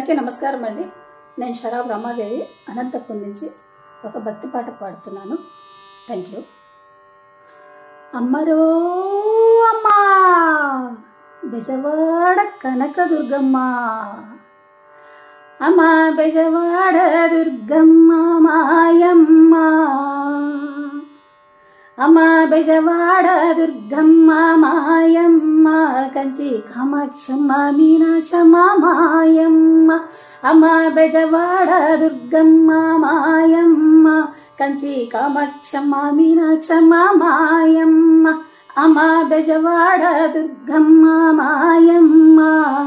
అందరికీ నమస్కారం అండి నేను షరాబ్ రమాదేవి అనంతపురం నుంచి ఒక భక్తి పాట పాడుతున్నాను థ్యాంక్ యూ అమ్మరో అమ్మా బెజవాడ కనకదుర్గమ్మ అమ్మ బెజవాడ దుర్గమ్మ మాయమ్మ అమ్మ బెజవాడ దుర్గమ్మ మాయమ్మ కంచి కామాక్షమ్మ మీనాక్షమ్మ మాయమ్మ అమ్మ బెజవాడ దుర్గమ్మ మాయమ్మ కంచి కామాక్షమ్మ మీనాక్షమ్మ మాయమ్మ అమ్మ బెజవాడ దుర్గమ్మ మాయమ్మ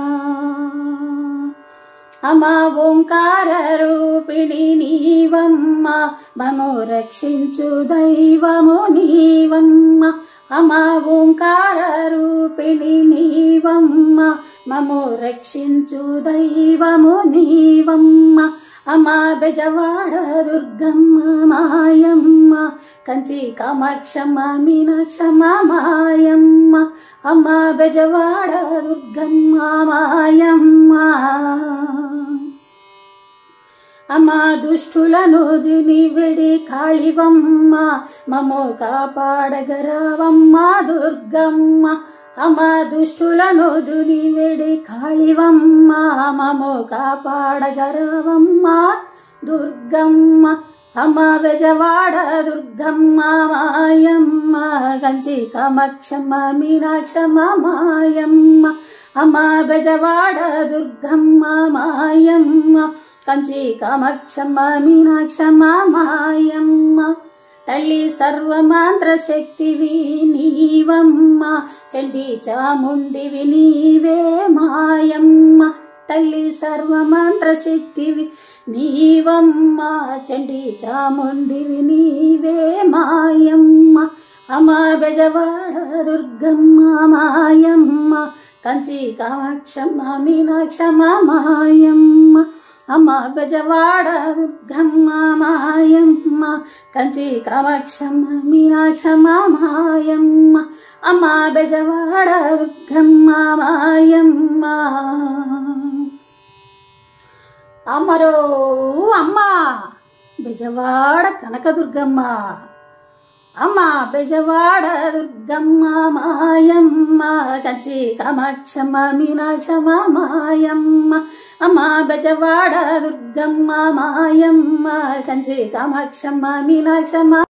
అమ ఓంకార రూపిణి నీవమ్మ మము రక్షించు దైవము నీవమ్మ అమ ఓంకార రూపిణి నీవమ్మ మము రక్షించు దైవము నీవమ్మ అమ బెజవాడ దుర్గమ్మ మాయమ్మ కంచి కామాక్షమ్మ మీనాక్షమ్మ మాయమ్మ అమ్మ బెజవాడ దుర్గమ్మ మాయమ్మ అమ్మ దుష్టులను దిని వెడి కాళివమ్మ మము కాపాడగరావమ్మ దుర్గమ్మ అమ్మ దుష్టులను దుని వెడి కాళివమ్మ మము కాపాడగరావమ్మ దుర్గమ్మ అమ్మ బెజవాడ దుర్గమ్మ మాయమ్మ కంచి కామాక్షమ్మ మీనాక్షమ్మ మాయమ్మ అమ్మ బెజవాడ దుర్గమ్మ మాయమ్మ కంచి కామాక్షమ్మ మీనాక్షమ్మ మాయమ్మ తల్లి సర్వమాంత్ర శక్తివి నీవమ్మ చండి చాముండివి నీవే మాయమ్మ తల్లి సర్వమంత్ర శక్తివి నీవమ్మ చండి చాముండివి నీవే మాయమ్మ అమ్మ బెజవాడ దుర్గమ్మ మాయమ్మ కంచి కామాక్షమ్మ మీనాక్షమ్మ మాయమ్మ అమ్మ బెజవాడ దుర్గమ్మ మాయమ్మ కంచి కామాక్షమ్మ మీనాక్షమ్మ మాయమ్మ అమ్మ బెజవాడ దుర్గమ్మ మాయమ్మ అమ్మరో అమ్మ బెజవాడ కనకదుర్గమ్మ అమ్మ బెజవాడ దుర్గమ్మ మాయమ్మ కంచి కామాక్షమ్మ మీనాక్షమ్మ మాయమ్మ అమ్మ బెజవాడ దుర్గమ్మ మాయమ్మ కంచి కామాక్షమ్మ మీనాక్షమ్మ